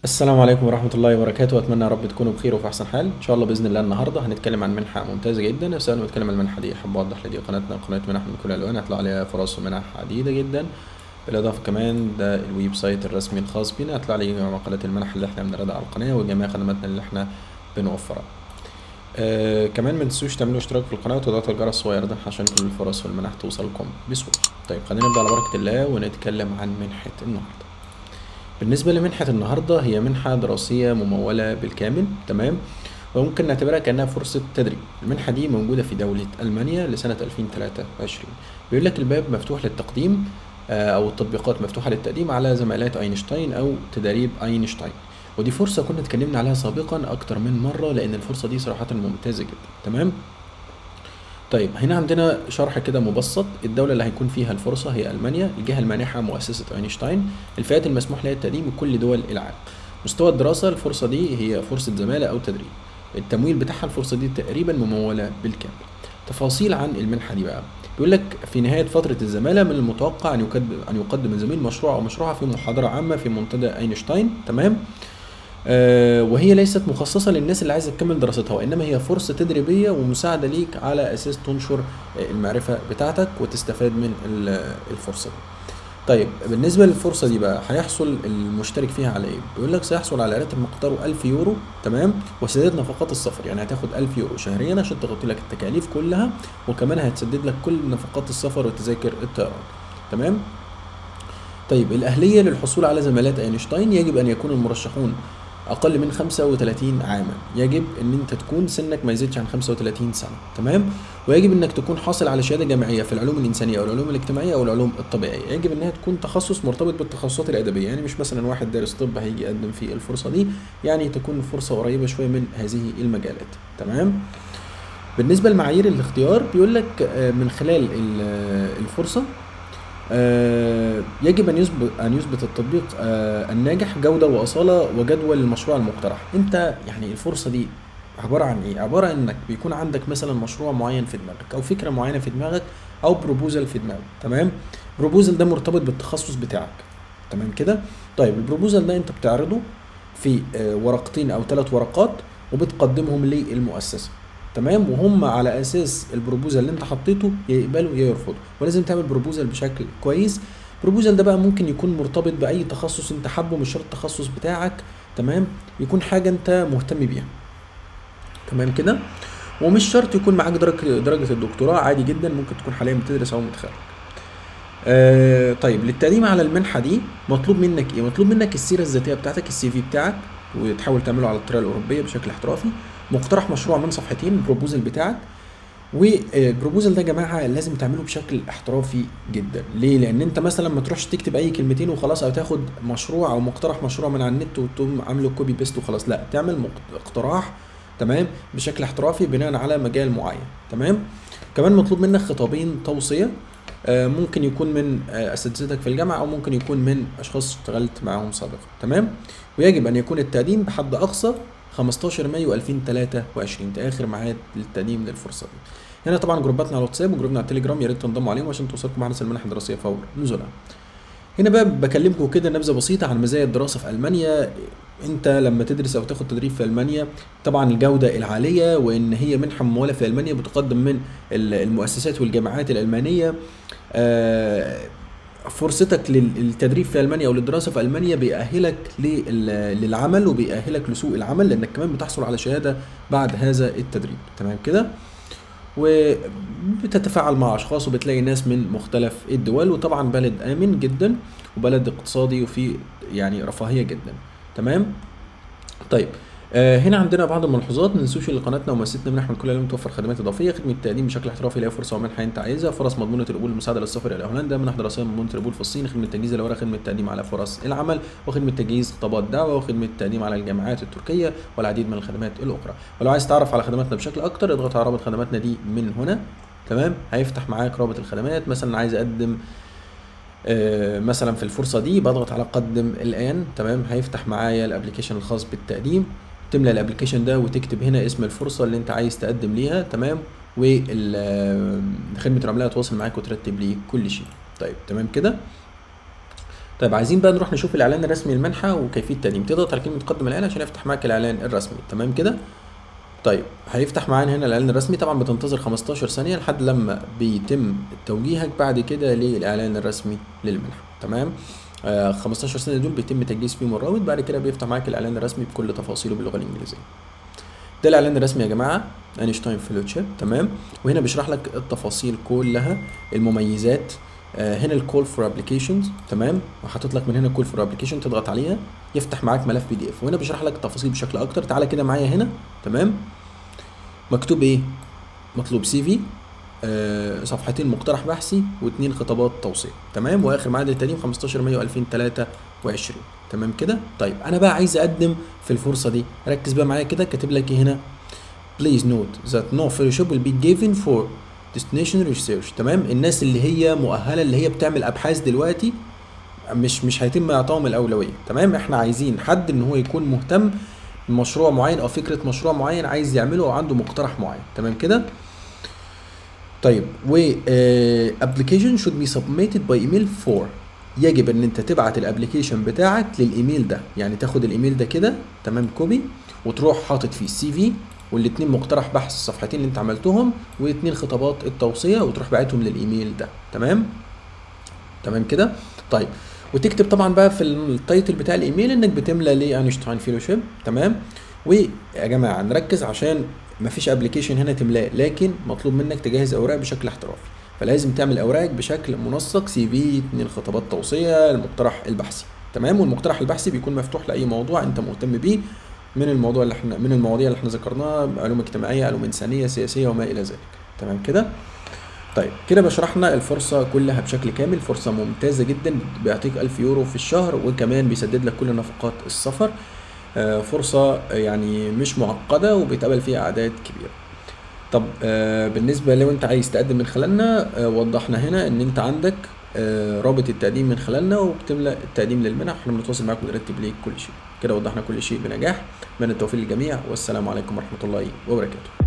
السلام عليكم ورحمة الله وبركاته أتمنى يا رب تكونوا بخير وفي أحسن حال إن شاء الله بإذن الله النهاردة هنتكلم عن منحة ممتازة جدا بس قبل ما نتكلم عن المنحة دي حابب أوضح لدي قناتنا قناة منح من كل الألوان هتلاقوا عليها فرص ومنح عديدة جدا بالإضافة كمان ده الويب سايت الرسمي الخاص بينا هتلاقوا عليه جميع مقالات المنح اللي احنا بنعرضها على القناة وجميع خدماتنا اللي احنا بنوفرها آه كمان ما تنسوش تعملوا اشتراك في القناة وتضغطوا الجرس الصغير ده عشان كل الفرص والمنح توصلكم بسهولة طيب خلينا نبدأ على بركة الله ونتكلم عن منحة النهاردة بالنسبة لمنحة النهاردة هي منحة دراسية ممولة بالكامل تمام وممكن نعتبرها كأنها فرصة تدريب المنحة دي موجودة في دولة ألمانيا لسنة 2023 بيقول لك الباب مفتوح للتقديم آه، أو التطبيقات مفتوحة للتقديم على زمالات أينشتاين أو تدريب أينشتاين ودي فرصة كنا اتكلمنا عليها سابقا أكتر من مرة لأن الفرصة دي صراحة ممتازة جدا تمام طيب هنا عندنا شرح كده مبسط الدولة اللي هيكون فيها الفرصة هي ألمانيا الجهة المانحة مؤسسة أينشتاين الفئات المسموح لها التقديم كل دول العالم مستوى الدراسة الفرصة دي هي فرصة زمالة أو تدريب التمويل بتاعها الفرصة دي تقريبا ممولة بالكامل تفاصيل عن المنحة دي بقى بيقول لك في نهاية فترة الزمالة من المتوقع أن يقدم أن يقدم الزميل مشروع أو مشروعها في محاضرة عامة في منتدى أينشتاين تمام آه، وهي ليست مخصصة للناس اللي عايزة تكمل دراستها وإنما هي فرصة تدريبية ومساعدة ليك على أساس تنشر آه، المعرفة بتاعتك وتستفاد من ال- الفرصة دي. طيب بالنسبة للفرصة دي بقى هيحصل المشترك فيها على إيه؟ بيقول لك سيحصل على راتب مقداره 1000 يورو تمام وسداد نفقات السفر يعني هتاخد 1000 يورو شهريا عشان تغطي لك التكاليف كلها وكمان هتسدد لك كل نفقات السفر وتذاكر الطيران تمام؟ طيب الأهلية للحصول على زمالات أينشتاين يجب أن يكون المرشحون أقل من 35 عاما يجب أن أنت تكون سنك ما يزيدش عن 35 سنة تمام ويجب أنك تكون حاصل على شهادة جامعية في العلوم الإنسانية أو العلوم الاجتماعية أو العلوم الطبيعية يجب أنها تكون تخصص مرتبط بالتخصصات الأدبية يعني مش مثلا واحد دارس طب هيجي يقدم في الفرصة دي يعني تكون الفرصة قريبة شوية من هذه المجالات تمام بالنسبة لمعايير الاختيار بيقول لك آه، من خلال ال- آه، الفرصة آه، يجب ان يثبت ان يثبت التطبيق آه، الناجح جوده واصاله وجدوى للمشروع المقترح انت يعني الفرصه دي عباره عن ايه عباره عن انك بيكون عندك مثلا مشروع معين في دماغك او فكره معينه في دماغك او بروبوزل في دماغك تمام بروبوزل ده مرتبط بالتخصص بتاعك تمام كده طيب البروبوزل ده انت بتعرضه في آه، ورقتين او ثلاث ورقات وبتقدمهم للمؤسسه تمام وهم على اساس البروبوزال اللي انت حطيته يا يقبلوا يا يرفضوا ولازم تعمل بروبوزال بشكل كويس البروبوزال ده بقى ممكن يكون مرتبط باي تخصص انت حابه مش شرط التخصص بتاعك تمام يكون حاجه انت مهتم بيها تمام كده ومش شرط يكون معاك درجه درجه الدكتوراه عادي جدا ممكن تكون حاليا بتدرس او متخرج آه طيب للتقديم على المنحه دي مطلوب منك ايه مطلوب منك السيره الذاتيه بتاعتك السي في بتاعك وتحاول تعمله على الطريقه الاوروبيه بشكل احترافي مقترح مشروع من صفحتين البروبوزل بتاعك والبروبوزل ده يا جماعه لازم تعمله بشكل احترافي جدا ليه لان انت مثلا ما تروحش تكتب اي كلمتين وخلاص او تاخد مشروع او مقترح مشروع من على النت وتقوم عامله كوبي بيست وخلاص لا تعمل مقت- اقتراح تمام بشكل احترافي بناء على مجال معين تمام كمان مطلوب منك خطابين توصيه آه، ممكن يكون من آه، اساتذتك في الجامعه او ممكن يكون من اشخاص اشتغلت معاهم سابقا تمام ويجب ان يكون التقديم بحد اقصى 15 مايو 2023 ده اخر ميعاد للتقديم للفرصه دي هنا طبعا جروباتنا على الواتساب وجروبنا على التليجرام يا ريت تنضموا عليهم عشان توصلكم احدث المنح الدراسيه فور نزولها هنا بقى بكلمكم كده نبذه بسيطه عن مزايا الدراسه في المانيا انت لما تدرس او تاخد تدريب في المانيا طبعا الجوده العاليه وان هي منحه مموله في المانيا بتقدم من ال- المؤسسات والجامعات الالمانيه آه، فرصتك لل- للتدريب في المانيا او للدراسه في المانيا بيأهلك لل- للعمل وبيأهلك لسوق العمل لانك كمان بتحصل على شهاده بعد هذا التدريب تمام كده وبتتفاعل مع اشخاص وبتلاقي ناس من مختلف الدول وطبعا بلد امن جدا وبلد اقتصادي وفيه يعني رفاهيه جدا تمام طيب آه هنا عندنا بعض الملحوظات ما تنسوش ان قناتنا ومؤسستنا منح من كل يوم توفر خدمات اضافيه خدمه تقديم بشكل احترافي لاي فرصه ومنحه انت عايزها فرص مضمونه القبول المساعده للسفر الى هولندا منح دراسيه مضمونه القبول في الصين خدمه تجهيز الاوراق خدمه تقديم على فرص العمل وخدمه تجهيز خطابات دعوه وخدمه تقديم على الجامعات التركيه والعديد من الخدمات الاخرى ولو عايز تعرف على خدماتنا بشكل اكتر اضغط على رابط خدماتنا دي من هنا تمام هيفتح معاك رابط الخدمات مثلا عايز اقدم آه، مثلا في الفرصه دي بضغط على قدم الان تمام هيفتح معايا الابلكيشن الخاص بالتقديم تملى الابلكيشن ده وتكتب هنا اسم الفرصه اللي انت عايز تقدم ليها تمام وخدمه العملاء تواصل معاك وترتب لي كل شيء طيب تمام كده طيب عايزين بقى نروح نشوف الاعلان الرسمي للمنحه وكيفيه التقديم تضغط على كلمه قدم الان عشان يفتح معاك الاعلان الرسمي تمام كده طيب هيفتح معانا هنا الاعلان الرسمي طبعا بتنتظر 15 ثانيه لحد لما بيتم توجيهك بعد كده للاعلان الرسمي للمنحه تمام آه 15 ثانيه دول بيتم تجهيز فيهم الرابط بعد كده بيفتح معاك الاعلان الرسمي بكل تفاصيله باللغه الانجليزيه ده الاعلان الرسمي يا جماعه اينشتاين فيلوشيب تمام وهنا بيشرح لك التفاصيل كلها المميزات آه هنا الكول فور ابلكيشنز تمام وحاطط لك من هنا كول فور ابلكيشن تضغط عليها يفتح معاك ملف بي دي اف وهنا بيشرح لك التفاصيل بشكل اكتر تعالى كده معايا هنا تمام مكتوب ايه مطلوب سي في آه صفحتين مقترح بحثي واثنين خطابات توصيه تمام واخر ميعاد التقديم 15 مايو 2023 تمام كده طيب انا بقى عايز اقدم في الفرصه دي ركز بقى معايا كده كاتب لك ايه هنا please note that no fellowship will be given for destination research تمام الناس اللي هي مؤهله اللي هي بتعمل ابحاث دلوقتي مش مش هيتم اعطائهم الاولويه تمام احنا عايزين حد ان هو يكون مهتم بمشروع معين او فكره مشروع معين عايز يعمله او عنده مقترح معين تمام كده طيب و application should be submitted by email for يجب ان انت تبعت الابلكيشن بتاعك للايميل ده يعني تاخد الايميل ده كده تمام كوبي وتروح حاطط فيه السي في والاثنين مقترح بحث الصفحتين اللي انت عملتهم واثنين خطابات التوصيه وتروح باعتهم للايميل ده تمام تمام كده طيب وتكتب طبعا بقى في التايتل بتاع الايميل انك بتملى ليه اينشتاين فيلوشيب تمام ويا جماعه نركز عشان مفيش ابلكيشن هنا تملاه لكن مطلوب منك تجهز اوراق بشكل احترافي فلازم تعمل اوراقك بشكل منسق سي في اتنين خطابات توصيه المقترح البحثي تمام والمقترح البحثي بيكون مفتوح لاي موضوع انت مهتم بيه من الموضوع اللي احنا من المواضيع اللي احنا ذكرناها علوم اجتماعيه علوم انسانيه سياسيه وما الى ذلك تمام كده طيب كده بشرحنا الفرصة كلها بشكل كامل فرصة ممتازة جدا بيعطيك 1000 يورو في الشهر وكمان بيسدد لك كل نفقات السفر آه فرصة يعني مش معقدة وبيتقبل فيها أعداد كبيرة طب آه بالنسبة لو انت عايز تقدم من خلالنا آه وضحنا هنا ان انت عندك آه رابط التقديم من خلالنا وبتملى التقديم للمنح احنا بنتواصل معاك ونرتب ليك كل شيء كده وضحنا كل شيء بنجاح من التوفيق للجميع والسلام عليكم ورحمة الله وبركاته